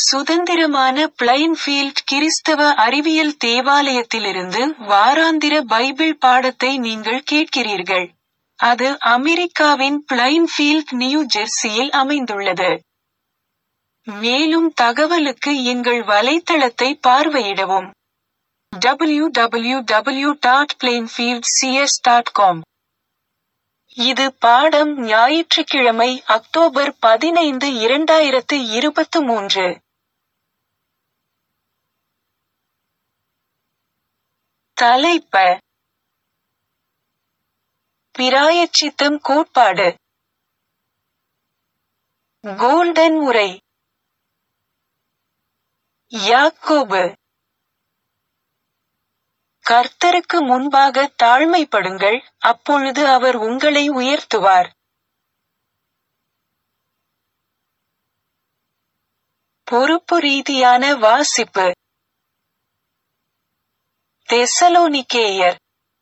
சுதந்திரமான பிளைன்ஃபீல்ட் கிறிஸ்தவ அறிவியல் தேவாலயத்திலிருந்து வாராந்திர பைபிள் பாடத்தை நீங்கள் கேட்கிறீர்கள். அது அமெரிக்காவின் பிளைன்ஃபீல்ட் நியூ ஜெர்சியில் அமைந்துள்ளது. மேலும் தகவலுக்கு எங்கள் வலைத்தளத்தை பார்வையிடவும். www.plainfieldcs.com இது பாடம் ஞாயிற்றுக்கிழமை அக்டோபர் பதினைந்து இரண்டாயிரத்து இருபத்து மூன்று. தலைப்ப பிராயச்சித்தம் கோட்பாடு கோல்டன் உரை யாக்கோபு கர்த்தருக்கு முன்பாக தாழ்மைப்படுங்கள் அப்பொழுது அவர் உங்களை உயர்த்துவார் பொறுப்பு ரீதியான வாசிப்பு தெசலோனிக்கேயர்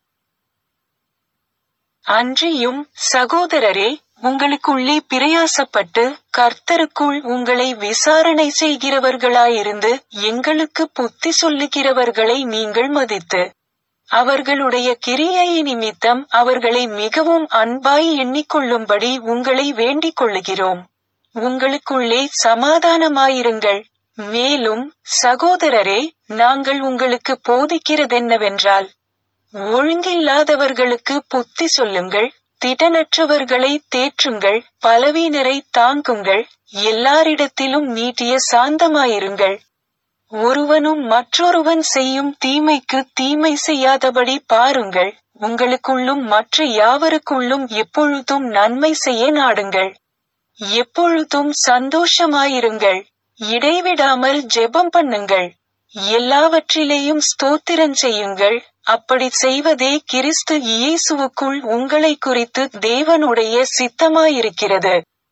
அன்றியும் சகோதரரே உங்களுக்குள்ளே பிரயாசப்பட்டு கர்த்தருக்குள் உங்களை விசாரணை செய்கிறவர்களாயிருந்து எங்களுக்கு புத்தி சொல்லுகிறவர்களை நீங்கள் மதித்து அவர்களுடைய கிரியை நிமித்தம் அவர்களை மிகவும் அன்பாய் எண்ணிக்கொள்ளும்படி உங்களை வேண்டிக் கொள்ளுகிறோம் உங்களுக்குள்ளே சமாதானமாயிருங்கள் மேலும் சகோதரரே நாங்கள் உங்களுக்கு போதிக்கிறதென்னவென்றால் ஒழுங்கில்லாதவர்களுக்கு புத்தி சொல்லுங்கள் திடனற்றவர்களை தேற்றுங்கள் பலவீனரை தாங்குங்கள் எல்லாரிடத்திலும் நீட்டிய சாந்தமாயிருங்கள் ஒருவனும் மற்றொருவன் செய்யும் தீமைக்கு தீமை செய்யாதபடி பாருங்கள் உங்களுக்குள்ளும் மற்ற யாவருக்குள்ளும் எப்பொழுதும் நன்மை செய்ய நாடுங்கள் எப்பொழுதும் சந்தோஷமாயிருங்கள் இடைவிடாமல் ஜெபம் பண்ணுங்கள் எல்லாவற்றிலேயும் ஸ்தோத்திரம் செய்யுங்கள் அப்படி செய்வதே கிறிஸ்து இயேசுவுக்குள் உங்களை குறித்து தேவனுடைய சித்தமாயிருக்கிறது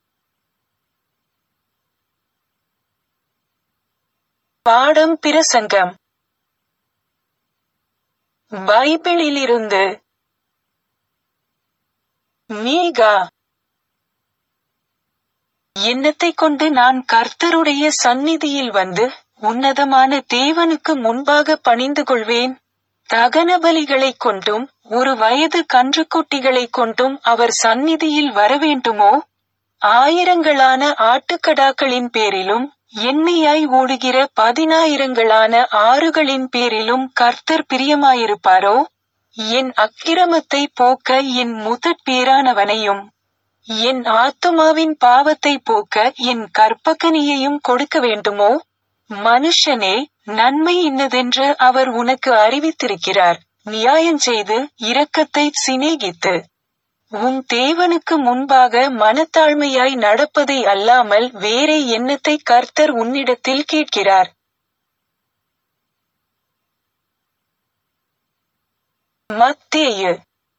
பாடம் பிரசங்கம் பைபிளிலிருந்து மீகா எண்ணத்தை கொண்டு நான் கர்த்தருடைய சந்நிதியில் வந்து உன்னதமான தேவனுக்கு முன்பாக பணிந்து கொள்வேன் தகன பலிகளைக் கொண்டும் ஒரு வயது கன்றுக்குட்டிகளைக் கொண்டும் அவர் சந்நிதியில் வரவேண்டுமோ ஆயிரங்களான ஆட்டுக்கடாக்களின் பேரிலும் எண்ணெயாய் ஓடுகிற பதினாயிரங்களான ஆறுகளின் பேரிலும் கர்த்தர் பிரியமாயிருப்பாரோ என் அக்கிரமத்தை போக்க என் முதற் பேரானவனையும் என் ஆத்துமாவின் பாவத்தை போக்க என் கற்பகனியையும் கொடுக்க வேண்டுமோ மனுஷனே நன்மை இன்னதென்று அவர் உனக்கு அறிவித்திருக்கிறார் நியாயஞ்செய்து இரக்கத்தை சிநேகித்து உன் தேவனுக்கு முன்பாக மனத்தாழ்மையாய் நடப்பதை அல்லாமல் வேறே எண்ணத்தை கர்த்தர் உன்னிடத்தில் கேட்கிறார் மத்தேயு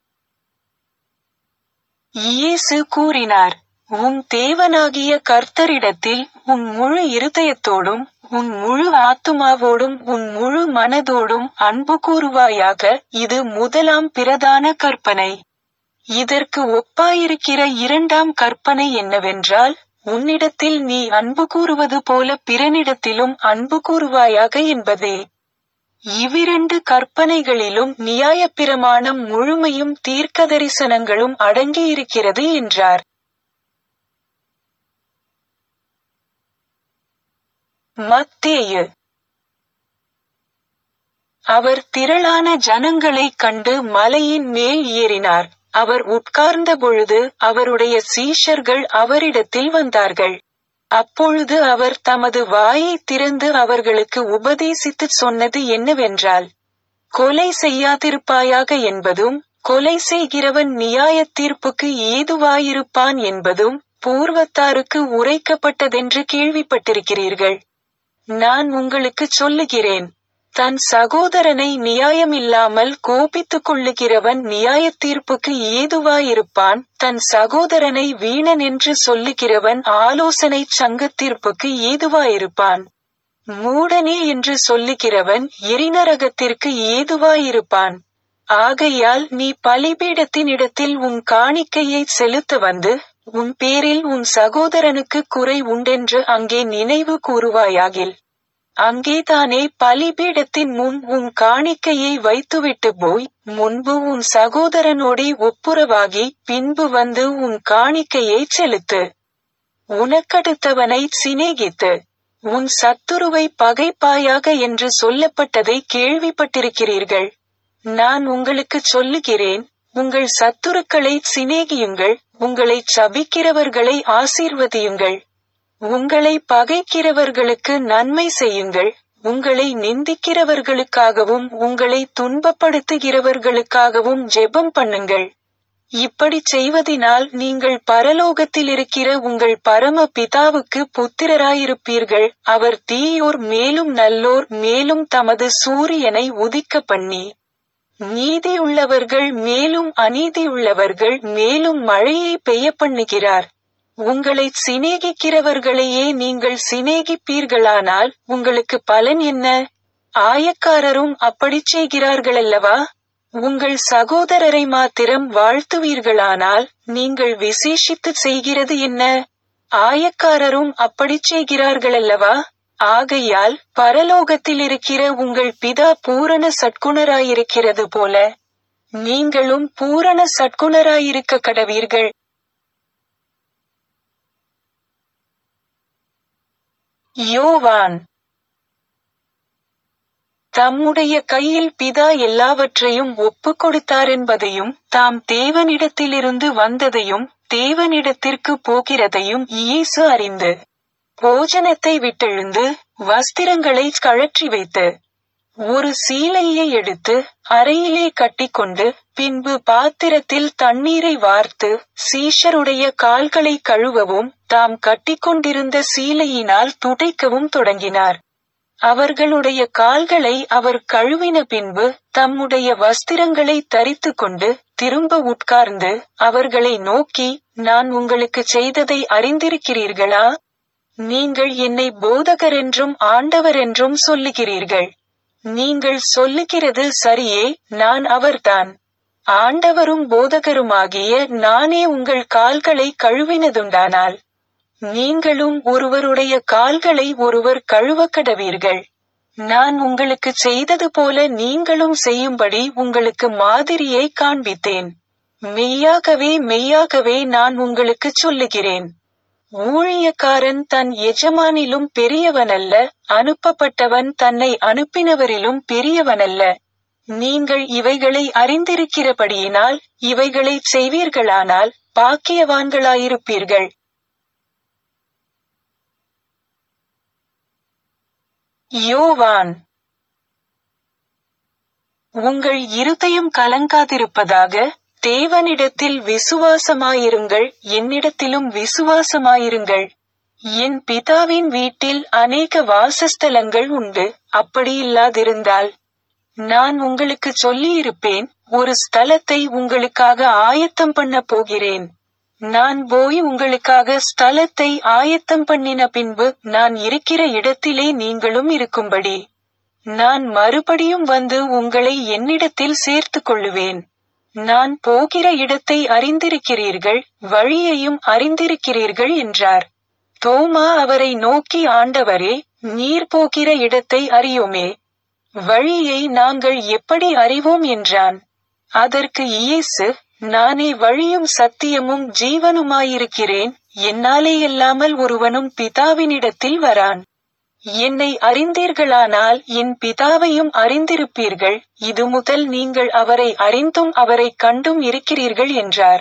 இயேசு கூறினார் உன் தேவனாகிய கர்த்தரிடத்தில் உன் முழு இருதயத்தோடும் உன் முழு ஆத்துமாவோடும் உன் முழு மனதோடும் அன்பு கூறுவாயாக இது முதலாம் பிரதான கற்பனை இதற்கு ஒப்பாயிருக்கிற இரண்டாம் கற்பனை என்னவென்றால் உன்னிடத்தில் நீ அன்பு கூறுவது போல பிறனிடத்திலும் அன்பு கூறுவாயாக என்பதே இவ்விரண்டு கற்பனைகளிலும் நியாயப்பிரமாணம் முழுமையும் தீர்க்கதரிசனங்களும் அடங்கியிருக்கிறது என்றார் மத்தேயு அவர் திரளான ஜனங்களைக் கண்டு மலையின் மேல் ஏறினார் அவர் உட்கார்ந்த பொழுது அவருடைய சீஷர்கள் அவரிடத்தில் வந்தார்கள் அப்பொழுது அவர் தமது வாயை திறந்து அவர்களுக்கு உபதேசித்துச் சொன்னது என்னவென்றால் கொலை செய்யாதிருப்பாயாக என்பதும் கொலை செய்கிறவன் நியாய தீர்ப்புக்கு ஏதுவாயிருப்பான் என்பதும் பூர்வத்தாருக்கு உரைக்கப்பட்டதென்று கேள்விப்பட்டிருக்கிறீர்கள் நான் உங்களுக்குச் சொல்லுகிறேன் தன் சகோதரனை நியாயமில்லாமல் கோபித்துக் கொள்ளுகிறவன் நியாய தீர்ப்புக்கு ஏதுவாயிருப்பான் தன் சகோதரனை வீணன் என்று சொல்லுகிறவன் ஆலோசனை சங்க தீர்ப்புக்கு ஏதுவாயிருப்பான் மூடனே என்று சொல்லுகிறவன் எரிநரகத்திற்கு ஏதுவாயிருப்பான் ஆகையால் நீ பலிபீடத்தினிடத்தில் உன் காணிக்கையை செலுத்த வந்து உன் பேரில் உன் சகோதரனுக்கு குறை உண்டென்று அங்கே நினைவு கூறுவாயாகில் அங்கேதானே பலிபீடத்தின் முன் உன் காணிக்கையை வைத்துவிட்டு போய் முன்பு உன் சகோதரனோடே ஒப்புரவாகி பின்பு வந்து உன் காணிக்கையை செலுத்து உனக்கடுத்தவனை சிநேகித்து உன் சத்துருவை பகைப்பாயாக என்று சொல்லப்பட்டதை கேள்விப்பட்டிருக்கிறீர்கள் நான் உங்களுக்குச் சொல்லுகிறேன் உங்கள் சத்துருக்களை சிநேகியுங்கள் உங்களை சபிக்கிறவர்களை ஆசீர்வதியுங்கள் உங்களை பகைக்கிறவர்களுக்கு நன்மை செய்யுங்கள் உங்களை நிந்திக்கிறவர்களுக்காகவும் உங்களை துன்பப்படுத்துகிறவர்களுக்காகவும் ஜெபம் பண்ணுங்கள் இப்படிச் செய்வதினால் நீங்கள் பரலோகத்தில் இருக்கிற உங்கள் பரம பிதாவுக்கு புத்திரராயிருப்பீர்கள் அவர் தீயோர் மேலும் நல்லோர் மேலும் தமது சூரியனை உதிக்க பண்ணி நீதியுள்ளவர்கள் மேலும் அநீதியுள்ளவர்கள் மேலும் மழையை பெய்ய பண்ணுகிறார் உங்களை சிநேகிக்கிறவர்களையே நீங்கள் சிநேகிப்பீர்களானால் உங்களுக்கு பலன் என்ன ஆயக்காரரும் அப்படிச் செய்கிறார்களல்லவா உங்கள் சகோதரரை மாத்திரம் வாழ்த்துவீர்களானால் நீங்கள் விசேஷித்து செய்கிறது என்ன ஆயக்காரரும் அப்படிச் செய்கிறார்களல்லவா ஆகையால் பரலோகத்தில் இருக்கிற உங்கள் பிதா பூரண சட்குணராயிருக்கிறது போல நீங்களும் பூரண சட்குணராயிருக்க கடவீர்கள் யோவான் தம்முடைய கையில் பிதா எல்லாவற்றையும் ஒப்புக் கொடுத்தாரென்பதையும் தாம் தேவனிடத்திலிருந்து வந்ததையும் தேவனிடத்திற்கு போகிறதையும் இயேசு அறிந்து போஜனத்தை விட்டெழுந்து வஸ்திரங்களை கழற்றி வைத்து ஒரு சீலையை எடுத்து அறையிலே கட்டிக்கொண்டு பின்பு பாத்திரத்தில் தண்ணீரை வார்த்து சீஷருடைய கால்களை கழுவவும் தாம் கட்டிக்கொண்டிருந்த சீலையினால் துடைக்கவும் தொடங்கினார் அவர்களுடைய கால்களை அவர் கழுவின பின்பு தம்முடைய வஸ்திரங்களை தரித்து கொண்டு திரும்ப உட்கார்ந்து அவர்களை நோக்கி நான் உங்களுக்கு செய்ததை அறிந்திருக்கிறீர்களா நீங்கள் என்னை போதகரென்றும் ஆண்டவரென்றும் சொல்லுகிறீர்கள் நீங்கள் சொல்லுகிறது சரியே நான் அவர்தான் ஆண்டவரும் போதகருமாகிய நானே உங்கள் கால்களை கழுவினதுண்டானால் நீங்களும் ஒருவருடைய கால்களை ஒருவர் கழுவக்கடவீர்கள் நான் உங்களுக்கு செய்தது போல நீங்களும் செய்யும்படி உங்களுக்கு மாதிரியை காண்பித்தேன் மெய்யாகவே மெய்யாகவே நான் உங்களுக்கு சொல்லுகிறேன் ஊழியக்காரன் தன் எஜமானிலும் பெரியவனல்ல அனுப்பப்பட்டவன் தன்னை அனுப்பினவரிலும் பெரியவனல்ல நீங்கள் இவைகளை அறிந்திருக்கிறபடியினால் இவைகளைச் செய்வீர்களானால் பாக்கியவான்களாயிருப்பீர்கள் யோவான் உங்கள் இருதயம் கலங்காதிருப்பதாக தேவனிடத்தில் விசுவாசமாயிருங்கள் என்னிடத்திலும் விசுவாசமாயிருங்கள் என் பிதாவின் வீட்டில் அநேக வாசஸ்தலங்கள் உண்டு அப்படியில்லாதிருந்தால் நான் உங்களுக்கு சொல்லியிருப்பேன் ஒரு ஸ்தலத்தை உங்களுக்காக ஆயத்தம் பண்ண போகிறேன் நான் போய் உங்களுக்காக ஸ்தலத்தை ஆயத்தம் பண்ணின பின்பு நான் இருக்கிற இடத்திலே நீங்களும் இருக்கும்படி நான் மறுபடியும் வந்து உங்களை என்னிடத்தில் சேர்த்துக் கொள்ளுவேன் நான் போகிற இடத்தை அறிந்திருக்கிறீர்கள் வழியையும் அறிந்திருக்கிறீர்கள் என்றார் தோமா அவரை நோக்கி ஆண்டவரே நீர் போகிற இடத்தை அறியோமே வழியை நாங்கள் எப்படி அறிவோம் என்றான் அதற்கு இயேசு நானே வழியும் சத்தியமும் ஜீவனுமாயிருக்கிறேன் என்னாலே இல்லாமல் ஒருவனும் பிதாவினிடத்தில் வரான் என்னை அறிந்தீர்களானால் என் பிதாவையும் அறிந்திருப்பீர்கள் இது முதல் நீங்கள் அவரை அறிந்தும் அவரை கண்டும் இருக்கிறீர்கள் என்றார்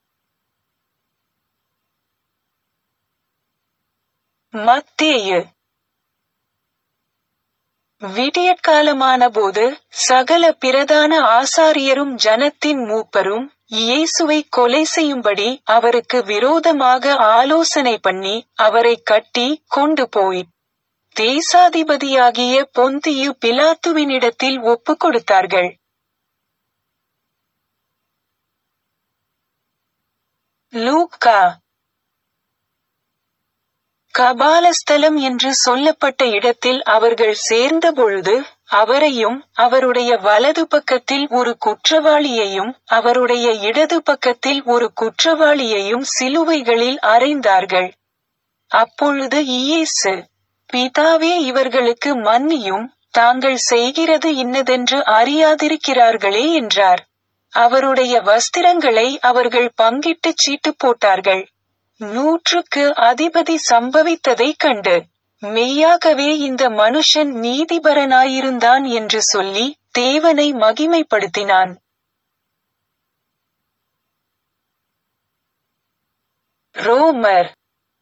மத்தேயு விடியற்காலமான போது சகல பிரதான ஆசாரியரும் ஜனத்தின் மூப்பரும் இயேசுவை கொலை செய்யும்படி அவருக்கு விரோதமாக ஆலோசனை பண்ணி அவரை கட்டி கொண்டு போய் தேசாதிபதியாகிய பொந்தியு பிலாத்துவினிடத்தில் ஒப்புக் கொடுத்தார்கள் லூக்கா கபாலஸ்தலம் என்று சொல்லப்பட்ட இடத்தில் அவர்கள் சேர்ந்த பொழுது அவரையும் அவருடைய வலது பக்கத்தில் ஒரு குற்றவாளியையும் அவருடைய இடது பக்கத்தில் ஒரு குற்றவாளியையும் சிலுவைகளில் அறைந்தார்கள் அப்பொழுது இயேசு பிதாவே இவர்களுக்கு மன்னியும் தாங்கள் செய்கிறது இன்னதென்று அறியாதிருக்கிறார்களே என்றார் அவருடைய வஸ்திரங்களை அவர்கள் பங்கிட்டுச் சீட்டு போட்டார்கள் நூற்றுக்கு அதிபதி சம்பவித்ததைக் கண்டு மெய்யாகவே இந்த மனுஷன் நீதிபரனாயிருந்தான் என்று சொல்லி தேவனை மகிமைப்படுத்தினான் ரோமர்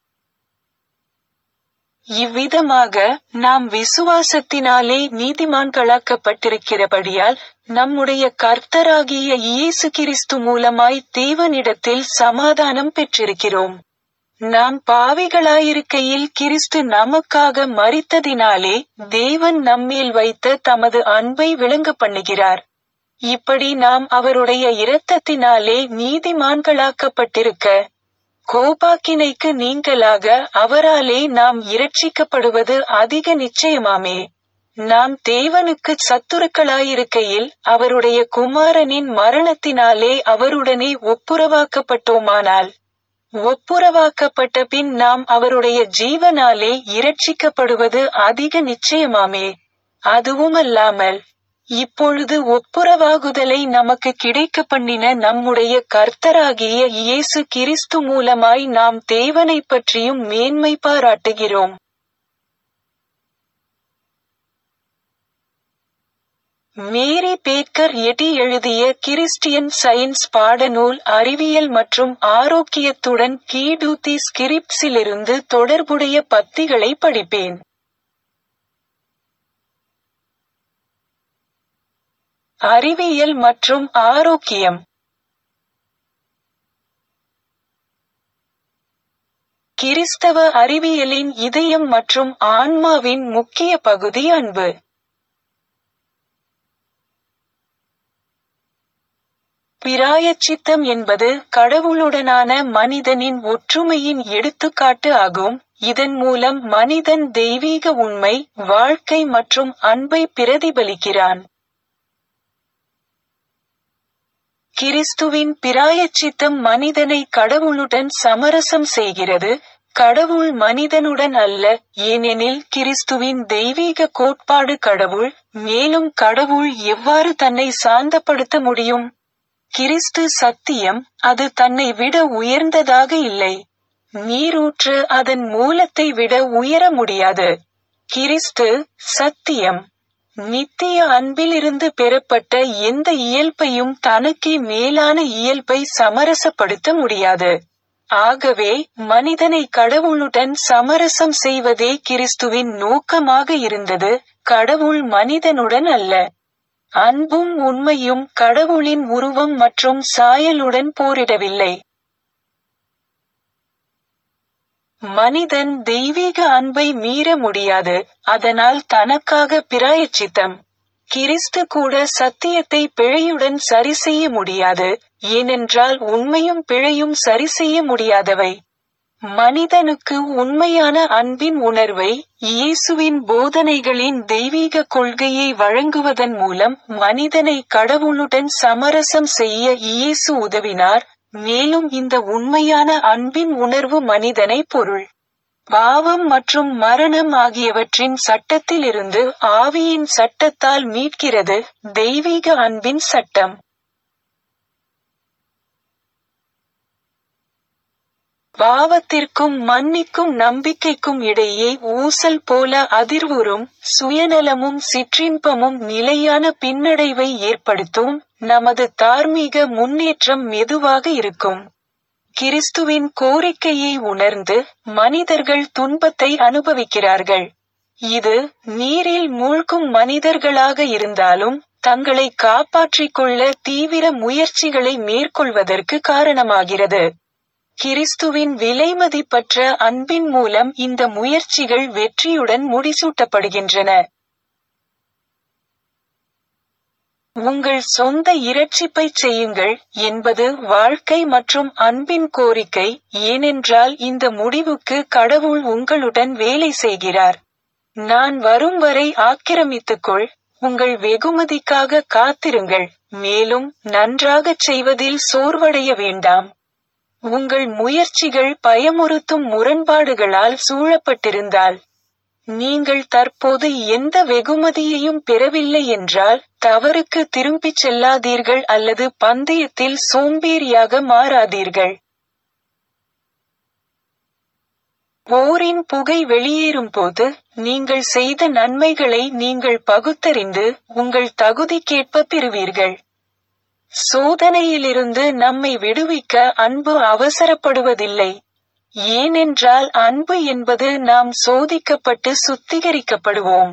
இவ்விதமாக நாம் விசுவாசத்தினாலே நீதிமான்களாக்கப்பட்டிருக்கிறபடியால் நம்முடைய கர்த்தராகிய இயேசு கிறிஸ்து மூலமாய் தேவனிடத்தில் சமாதானம் பெற்றிருக்கிறோம் நாம் பாவிகளாயிருக்கையில் கிறிஸ்து நமக்காக மரித்ததினாலே தேவன் நம்மேல் வைத்த தமது அன்பை விளங்க பண்ணுகிறார் இப்படி நாம் அவருடைய இரத்தத்தினாலே நீதிமான்களாக்கப்பட்டிருக்க கோபாக்கினைக்கு நீங்களாக அவராலே நாம் இரட்சிக்கப்படுவது அதிக நிச்சயமாமே நாம் தேவனுக்கு சத்துருக்களாயிருக்கையில் அவருடைய குமாரனின் மரணத்தினாலே அவருடனே ஒப்புரவாக்கப்பட்டோமானால் ஒப்புரவாக்கப்பட்ட பின் நாம் அவருடைய ஜீவனாலே இரட்சிக்கப்படுவது அதிக நிச்சயமாமே அதுவுமல்லாமல் இப்பொழுது ஒப்புரவாகுதலை நமக்கு கிடைக்க பண்ணின நம்முடைய கர்த்தராகிய இயேசு கிறிஸ்து மூலமாய் நாம் தேவனைப் பற்றியும் மேன்மை பாராட்டுகிறோம் மேரி பேக்கர் எட்டி எழுதிய கிறிஸ்டியன் சயின்ஸ் பாடநூல் அறிவியல் மற்றும் ஆரோக்கியத்துடன் கீடூத்தி ஸ்கிரிப்ட்ஸிலிருந்து தொடர்புடைய பத்திகளை படிப்பேன் அறிவியல் மற்றும் ஆரோக்கியம் கிறிஸ்தவ அறிவியலின் இதயம் மற்றும் ஆன்மாவின் முக்கிய பகுதி அன்பு பிராயச்சித்தம் என்பது கடவுளுடனான மனிதனின் ஒற்றுமையின் எடுத்துக்காட்டு ஆகும் இதன் மூலம் மனிதன் தெய்வீக உண்மை வாழ்க்கை மற்றும் அன்பை பிரதிபலிக்கிறான் கிறிஸ்துவின் பிராயச்சித்தம் மனிதனை கடவுளுடன் சமரசம் செய்கிறது கடவுள் மனிதனுடன் அல்ல ஏனெனில் கிறிஸ்துவின் தெய்வீக கோட்பாடு கடவுள் மேலும் கடவுள் எவ்வாறு தன்னை சாந்தப்படுத்த முடியும் கிறிஸ்து சத்தியம் அது தன்னை விட உயர்ந்ததாக இல்லை நீரூற்று அதன் மூலத்தை விட உயர முடியாது கிறிஸ்து சத்தியம் நித்திய அன்பிலிருந்து பெறப்பட்ட எந்த இயல்பையும் தனக்கே மேலான இயல்பை சமரசப்படுத்த முடியாது ஆகவே மனிதனை கடவுளுடன் சமரசம் செய்வதே கிறிஸ்துவின் நோக்கமாக இருந்தது கடவுள் மனிதனுடன் அல்ல அன்பும் உண்மையும் கடவுளின் உருவம் மற்றும் சாயலுடன் போரிடவில்லை மனிதன் தெய்வீக அன்பை மீற முடியாது அதனால் தனக்காக பிராயச்சித்தம் கிறிஸ்து கூட சத்தியத்தை பிழையுடன் சரி செய்ய முடியாது ஏனென்றால் உண்மையும் பிழையும் சரி செய்ய முடியாதவை மனிதனுக்கு உண்மையான அன்பின் உணர்வை இயேசுவின் போதனைகளின் தெய்வீக கொள்கையை வழங்குவதன் மூலம் மனிதனை கடவுளுடன் சமரசம் செய்ய இயேசு உதவினார் மேலும் இந்த உண்மையான அன்பின் உணர்வு மனிதனை பொருள் பாவம் மற்றும் மரணம் ஆகியவற்றின் சட்டத்திலிருந்து ஆவியின் சட்டத்தால் மீட்கிறது தெய்வீக அன்பின் சட்டம் பாவத்திற்கும் மன்னிக்கும் நம்பிக்கைக்கும் இடையே ஊசல் போல அதிர்வுறும் சுயநலமும் சிற்றின்பமும் நிலையான பின்னடைவை ஏற்படுத்தும் நமது தார்மீக முன்னேற்றம் மெதுவாக இருக்கும் கிறிஸ்துவின் கோரிக்கையை உணர்ந்து மனிதர்கள் துன்பத்தை அனுபவிக்கிறார்கள் இது நீரில் மூழ்கும் மனிதர்களாக இருந்தாலும் தங்களை காப்பாற்றிக் கொள்ள தீவிர முயற்சிகளை மேற்கொள்வதற்கு காரணமாகிறது கிறிஸ்துவின் விலைமதிப்பற்ற அன்பின் மூலம் இந்த முயற்சிகள் வெற்றியுடன் முடிசூட்டப்படுகின்றன உங்கள் சொந்த இரட்சிப்பைச் செய்யுங்கள் என்பது வாழ்க்கை மற்றும் அன்பின் கோரிக்கை ஏனென்றால் இந்த முடிவுக்கு கடவுள் உங்களுடன் வேலை செய்கிறார் நான் வரும் வரை ஆக்கிரமித்துக்கொள் உங்கள் வெகுமதிக்காக காத்திருங்கள் மேலும் நன்றாகச் செய்வதில் சோர்வடைய வேண்டாம் உங்கள் முயற்சிகள் பயமுறுத்தும் முரண்பாடுகளால் சூழப்பட்டிருந்தால் நீங்கள் தற்போது எந்த வெகுமதியையும் பெறவில்லை என்றால் தவறுக்கு திரும்பிச் செல்லாதீர்கள் அல்லது பந்தயத்தில் சோம்பேறியாக மாறாதீர்கள் போரின் புகை வெளியேறும் போது நீங்கள் செய்த நன்மைகளை நீங்கள் பகுத்தறிந்து உங்கள் தகுதிக்கேற்ப பெறுவீர்கள் சோதனையிலிருந்து நம்மை விடுவிக்க அன்பு அவசரப்படுவதில்லை ஏனென்றால் அன்பு என்பது நாம் சோதிக்கப்பட்டு சுத்திகரிக்கப்படுவோம்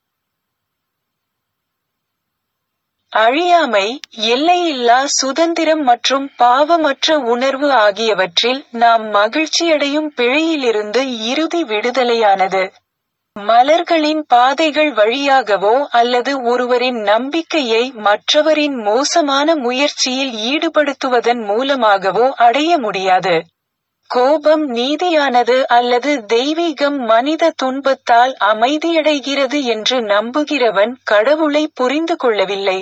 அழியாமை எல்லையில்லா சுதந்திரம் மற்றும் பாவமற்ற உணர்வு ஆகியவற்றில் நாம் மகிழ்ச்சியடையும் பிழையிலிருந்து இறுதி விடுதலையானது மலர்களின் பாதைகள் வழியாகவோ அல்லது ஒருவரின் நம்பிக்கையை மற்றவரின் மோசமான முயற்சியில் ஈடுபடுத்துவதன் மூலமாகவோ அடைய முடியாது கோபம் நீதியானது அல்லது தெய்வீகம் மனித துன்பத்தால் அமைதியடைகிறது என்று நம்புகிறவன் கடவுளை புரிந்து கொள்ளவில்லை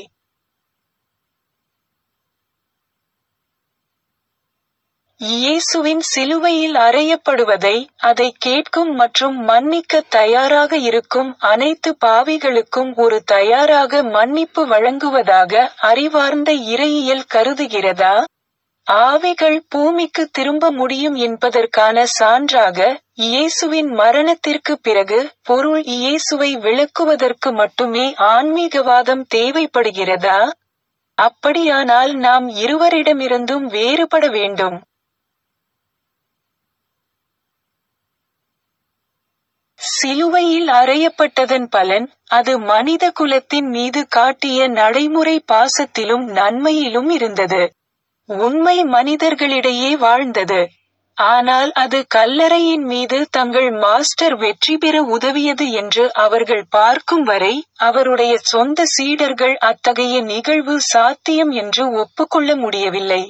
இயேசுவின் சிலுவையில் அறையப்படுவதை அதை கேட்கும் மற்றும் மன்னிக்க தயாராக இருக்கும் அனைத்து பாவிகளுக்கும் ஒரு தயாராக மன்னிப்பு வழங்குவதாக அறிவார்ந்த இறையியல் கருதுகிறதா ஆவிகள் பூமிக்கு திரும்ப முடியும் என்பதற்கான சான்றாக இயேசுவின் மரணத்திற்கு பிறகு பொருள் இயேசுவை விளக்குவதற்கு மட்டுமே ஆன்மீகவாதம் தேவைப்படுகிறதா அப்படியானால் நாம் இருவரிடமிருந்தும் வேறுபட வேண்டும் சிலுவையில் அறையப்பட்டதன் பலன் அது மனித குலத்தின் மீது காட்டிய நடைமுறை பாசத்திலும் நன்மையிலும் இருந்தது உண்மை மனிதர்களிடையே வாழ்ந்தது ஆனால் அது கல்லறையின் மீது தங்கள் மாஸ்டர் வெற்றி பெற உதவியது என்று அவர்கள் பார்க்கும் வரை அவருடைய சொந்த சீடர்கள் அத்தகைய நிகழ்வு சாத்தியம் என்று ஒப்புக்கொள்ள முடியவில்லை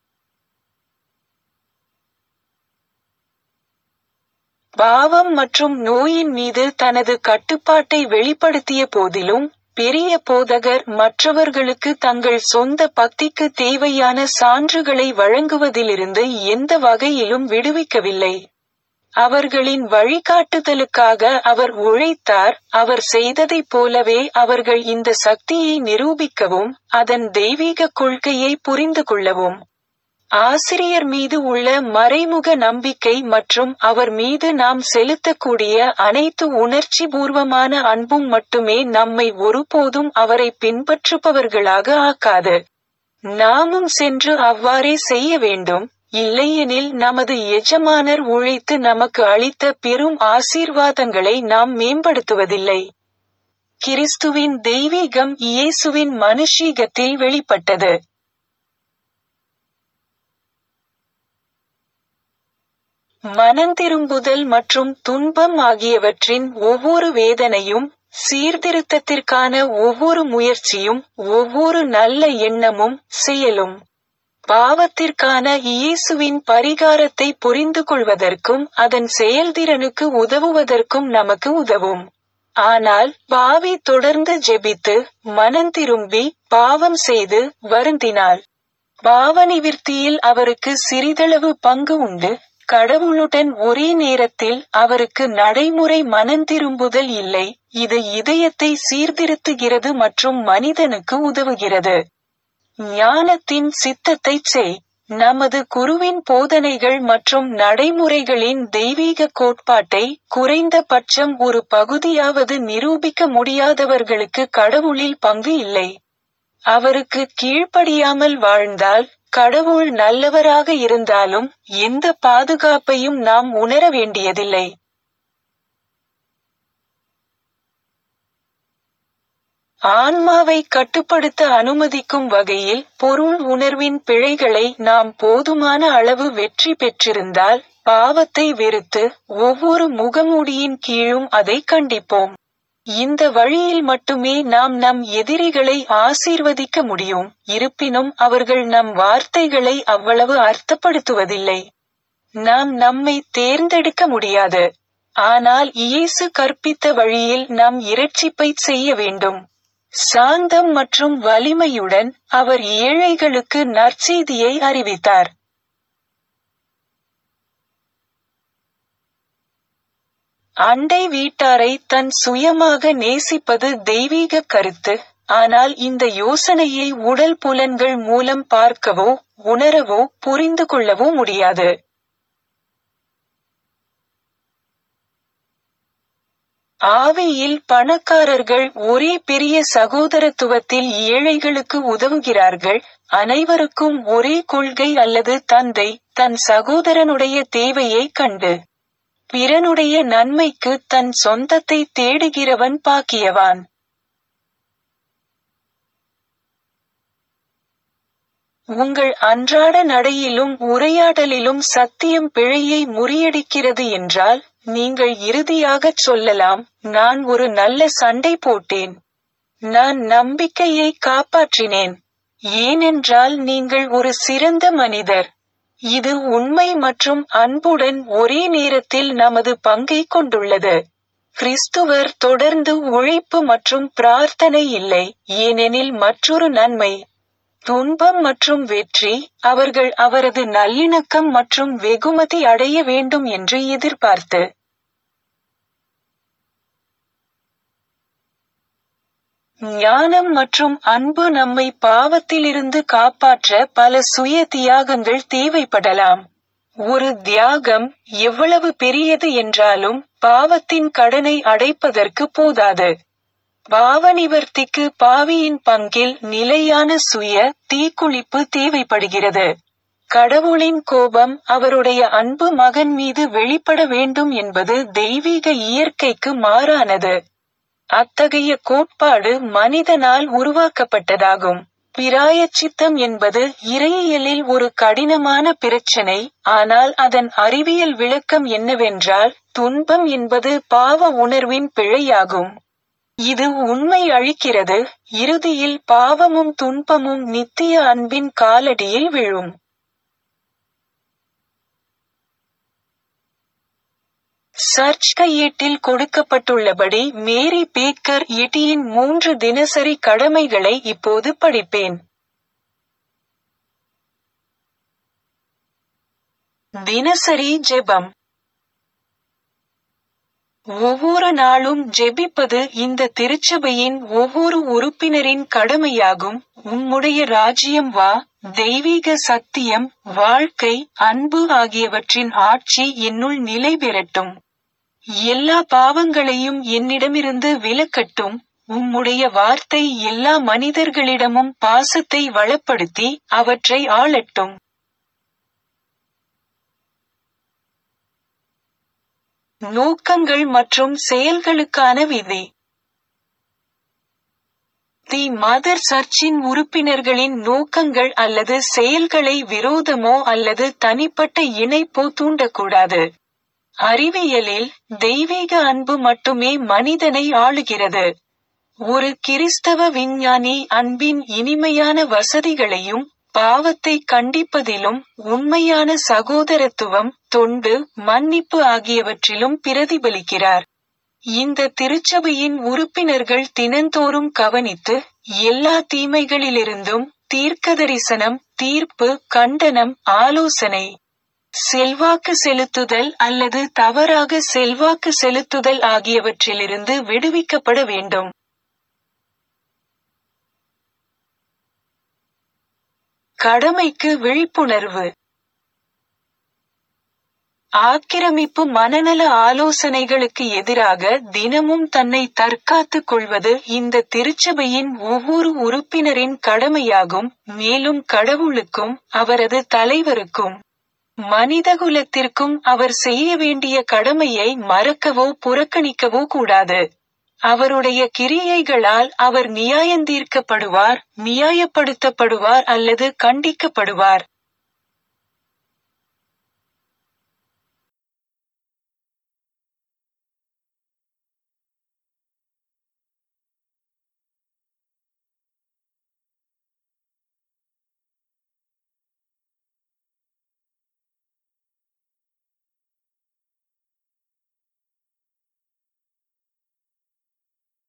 பாவம் மற்றும் நோயின் மீது தனது கட்டுப்பாட்டை வெளிப்படுத்திய போதிலும் பெரிய போதகர் மற்றவர்களுக்கு தங்கள் சொந்த பக்திக்கு தேவையான சான்றுகளை வழங்குவதிலிருந்து எந்த வகையிலும் விடுவிக்கவில்லை அவர்களின் வழிகாட்டுதலுக்காக அவர் உழைத்தார் அவர் செய்ததைப் போலவே அவர்கள் இந்த சக்தியை நிரூபிக்கவும் அதன் தெய்வீக கொள்கையை புரிந்து கொள்ளவும் ஆசிரியர் மீது உள்ள மறைமுக நம்பிக்கை மற்றும் அவர் மீது நாம் செலுத்தக்கூடிய அனைத்து உணர்ச்சிபூர்வமான அன்பும் மட்டுமே நம்மை ஒருபோதும் அவரை பின்பற்றுபவர்களாக ஆக்காது நாமும் சென்று அவ்வாறே செய்ய வேண்டும் இல்லையெனில் நமது எஜமானர் உழைத்து நமக்கு அளித்த பெரும் ஆசீர்வாதங்களை நாம் மேம்படுத்துவதில்லை கிறிஸ்துவின் தெய்வீகம் இயேசுவின் மனுஷீகத்தில் வெளிப்பட்டது மனந்திரும்புதல் மற்றும் துன்பம் ஆகியவற்றின் ஒவ்வொரு வேதனையும் சீர்திருத்தத்திற்கான ஒவ்வொரு முயற்சியும் ஒவ்வொரு நல்ல எண்ணமும் செயலும் பாவத்திற்கான இயேசுவின் பரிகாரத்தை புரிந்து கொள்வதற்கும் அதன் செயல்திறனுக்கு உதவுவதற்கும் நமக்கு உதவும் ஆனால் பாவி தொடர்ந்து ஜெபித்து மனந்திரும்பி பாவம் செய்து வருந்தினாள் பாவநிவிர்த்தியில் அவருக்கு சிறிதளவு பங்கு உண்டு கடவுளுடன் ஒரே நேரத்தில் அவருக்கு நடைமுறை மனந்திரும்புதல் இல்லை இது இதயத்தை சீர்திருத்துகிறது மற்றும் மனிதனுக்கு உதவுகிறது ஞானத்தின் சித்தத்தை செய் நமது குருவின் போதனைகள் மற்றும் நடைமுறைகளின் தெய்வீக கோட்பாட்டை குறைந்த பட்சம் ஒரு பகுதியாவது நிரூபிக்க முடியாதவர்களுக்கு கடவுளில் பங்கு இல்லை அவருக்கு கீழ்ப்படியாமல் வாழ்ந்தால் கடவுள் நல்லவராக இருந்தாலும் எந்த பாதுகாப்பையும் நாம் உணர வேண்டியதில்லை ஆன்மாவை கட்டுப்படுத்த அனுமதிக்கும் வகையில் பொருள் உணர்வின் பிழைகளை நாம் போதுமான அளவு வெற்றி பெற்றிருந்தால் பாவத்தை வெறுத்து ஒவ்வொரு முகமூடியின் கீழும் அதை கண்டிப்போம் இந்த வழியில் மட்டுமே நாம் நம் எதிரிகளை ஆசீர்வதிக்க முடியும் இருப்பினும் அவர்கள் நம் வார்த்தைகளை அவ்வளவு அர்த்தப்படுத்துவதில்லை நாம் நம்மை தேர்ந்தெடுக்க முடியாது ஆனால் இயேசு கற்பித்த வழியில் நாம் இரட்சிப்பை செய்ய வேண்டும் சாந்தம் மற்றும் வலிமையுடன் அவர் ஏழைகளுக்கு நற்செய்தியை அறிவித்தார் அண்டை வீட்டாரை தன் சுயமாக நேசிப்பது தெய்வீக கருத்து ஆனால் இந்த யோசனையை உடல் புலன்கள் மூலம் பார்க்கவோ உணரவோ புரிந்து கொள்ளவோ முடியாது ஆவியில் பணக்காரர்கள் ஒரே பெரிய சகோதரத்துவத்தில் ஏழைகளுக்கு உதவுகிறார்கள் அனைவருக்கும் ஒரே கொள்கை அல்லது தந்தை தன் சகோதரனுடைய தேவையை கண்டு பிறனுடைய நன்மைக்கு தன் சொந்தத்தை தேடுகிறவன் பாக்கியவான் உங்கள் அன்றாட நடையிலும் உரையாடலிலும் சத்தியம் பிழையை முறியடிக்கிறது என்றால் நீங்கள் இறுதியாகச் சொல்லலாம் நான் ஒரு நல்ல சண்டை போட்டேன் நான் நம்பிக்கையை காப்பாற்றினேன் ஏனென்றால் நீங்கள் ஒரு சிறந்த மனிதர் இது உண்மை மற்றும் அன்புடன் ஒரே நேரத்தில் நமது பங்கை கொண்டுள்ளது கிறிஸ்துவர் தொடர்ந்து உழைப்பு மற்றும் பிரார்த்தனை இல்லை ஏனெனில் மற்றொரு நன்மை துன்பம் மற்றும் வெற்றி அவர்கள் அவரது நல்லிணக்கம் மற்றும் வெகுமதி அடைய வேண்டும் என்று எதிர்பார்த்து ஞானம் மற்றும் அன்பு நம்மை பாவத்திலிருந்து காப்பாற்ற பல சுய தியாகங்கள் தேவைப்படலாம் ஒரு தியாகம் எவ்வளவு பெரியது என்றாலும் பாவத்தின் கடனை அடைப்பதற்கு போதாது பாவநிவர்த்திக்கு பாவியின் பங்கில் நிலையான சுய தீக்குளிப்பு தேவைப்படுகிறது கடவுளின் கோபம் அவருடைய அன்பு மகன் மீது வெளிப்பட வேண்டும் என்பது தெய்வீக இயற்கைக்கு மாறானது அத்தகைய கோட்பாடு மனிதனால் உருவாக்கப்பட்டதாகும் பிராயச்சித்தம் என்பது இறையியலில் ஒரு கடினமான பிரச்சனை ஆனால் அதன் அறிவியல் விளக்கம் என்னவென்றால் துன்பம் என்பது பாவ உணர்வின் பிழையாகும் இது உண்மை அழிக்கிறது இறுதியில் பாவமும் துன்பமும் நித்திய அன்பின் காலடியில் விழும் சர்ச் கையேட்டில் கொடுக்கப்பட்டுள்ளபடி மேரி பேக்கர் எட்டியின் மூன்று தினசரி கடமைகளை இப்போது படிப்பேன் தினசரி ஜெபம் ஒவ்வொரு நாளும் ஜெபிப்பது இந்த திருச்சபையின் ஒவ்வொரு உறுப்பினரின் கடமையாகும் உம்முடைய ராஜ்யம் வா தெய்வீக சத்தியம் வாழ்க்கை அன்பு ஆகியவற்றின் ஆட்சி என்னுள் நிலை பெறட்டும் எல்லா பாவங்களையும் என்னிடமிருந்து விலக்கட்டும் உம்முடைய வார்த்தை எல்லா மனிதர்களிடமும் பாசத்தை வளப்படுத்தி அவற்றை ஆளட்டும் நோக்கங்கள் மற்றும் செயல்களுக்கான விதி தி மதர் சர்ச்சின் உறுப்பினர்களின் நோக்கங்கள் அல்லது செயல்களை விரோதமோ அல்லது தனிப்பட்ட இணைப்போ தூண்டக்கூடாது அறிவியலில் தெய்வீக அன்பு மட்டுமே மனிதனை ஆளுகிறது ஒரு கிறிஸ்தவ விஞ்ஞானி அன்பின் இனிமையான வசதிகளையும் பாவத்தை கண்டிப்பதிலும் உண்மையான சகோதரத்துவம் தொண்டு மன்னிப்பு ஆகியவற்றிலும் பிரதிபலிக்கிறார் இந்த திருச்சபையின் உறுப்பினர்கள் தினந்தோறும் கவனித்து எல்லா தீமைகளிலிருந்தும் தீர்க்கதரிசனம் தீர்ப்பு கண்டனம் ஆலோசனை செல்வாக்கு செலுத்துதல் அல்லது தவறாக செல்வாக்கு செலுத்துதல் ஆகியவற்றிலிருந்து விடுவிக்கப்பட வேண்டும் கடமைக்கு விழிப்புணர்வு ஆக்கிரமிப்பு மனநல ஆலோசனைகளுக்கு எதிராக தினமும் தன்னை தற்காத்துக் கொள்வது இந்த திருச்சபையின் ஒவ்வொரு உறுப்பினரின் கடமையாகும் மேலும் கடவுளுக்கும் அவரது தலைவருக்கும் மனிதகுலத்திற்கும் அவர் செய்ய வேண்டிய கடமையை மறக்கவோ புறக்கணிக்கவோ கூடாது அவருடைய கிரியைகளால் அவர் நியாயந்தீர்க்கப்படுவார் நியாயப்படுத்தப்படுவார் அல்லது கண்டிக்கப்படுவார்